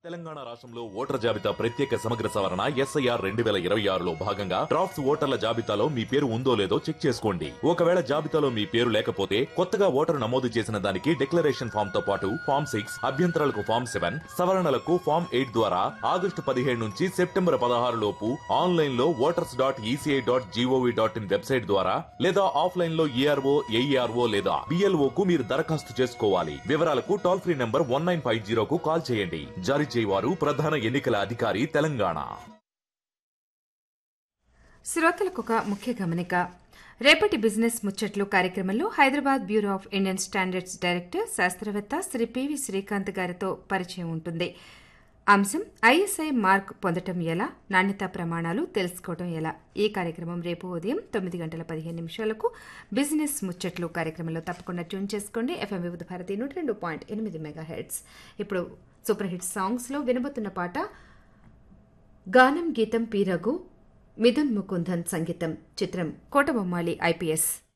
తెలంగాణ రాష్ట్రంలో ఓటర్ జాబితా ప్రత్యేక సమగ్ర సవరణ ఎస్ఐఆర్ రెండు వేల ఇరవై ఆరులో భాగంగా డ్రాఫ్ట్స్ ఓటర్ల జాబితాలో మీ పేరు ఉందో లేదో చెక్ చేసుకోండి ఒకవేళ జాబితాలో మీ పేరు లేకపోతే కొత్తగా ఓటరు నమోదు చేసిన దానికి డిక్లరేషన్ ఫామ్ తో పాటు ఫామ్ సిక్స్ అభ్యంతరాలకు ఫామ్ సెవెన్ సవరణలకు ఫామ్ ఎయిట్ ద్వారా ఆగస్టు పదిహేడు నుంచి సెప్టెంబర్ పదహారు లోపు ఆన్లైన్ లో voters dot ECI dot GOV dot in website ద్వారా లేదా ఆఫ్లైన్ లో ఈఆర్ఓ ఏఈఆర్ఓ లేదా బిఎల్ఓ కు మీరు దరఖాస్తు చేసుకోవాలి వివరాలకు toll free number one nine five జీరోకు కాల్ చేయండి జారీ చేయవారు ప్రధాన ఎన్నికల అధికారి తెలంగాణ శ్రోతలకు ఒక ముఖ్య గమనిక రేపటి బిజినెస్ ముచ్చట్లు కార్యక్రమంలో Hyderabad Bureau of Indian Standards director శాస్త్రవేత్త శ్రీ పివి శ్రీకాంత్ గారితో పరిచయం ఉంటుంది అంశం ఐఎస్ఐ మార్క్ పొందటం ఎలా నాణ్యతా ప్రమాణాలు తెలుసుకోవడం ఎలా ఈ కార్యక్రమం రేపు ఉదయం తొమ్మిది గంటల పదిహేను నిమిషాలకు బిజినెస్ ముచ్చట్లు కార్యక్రమంలో తప్పకుండా ట్యూన్ చేసుకోండి ఎఫ్ఎం వివిధ భారతి నూట రెండు పాయింట్ ఎనిమిది మెగా హెడ్స్ ఇప్పుడు సూపర్ హిట్ సాంగ్స్లో వినబోతున్న పాట గానం గీతం పి రఘు మిథున్ ముకుందన్ సంగీతం చిత్రం కోటబొమ్మాలి ఐపీఎస్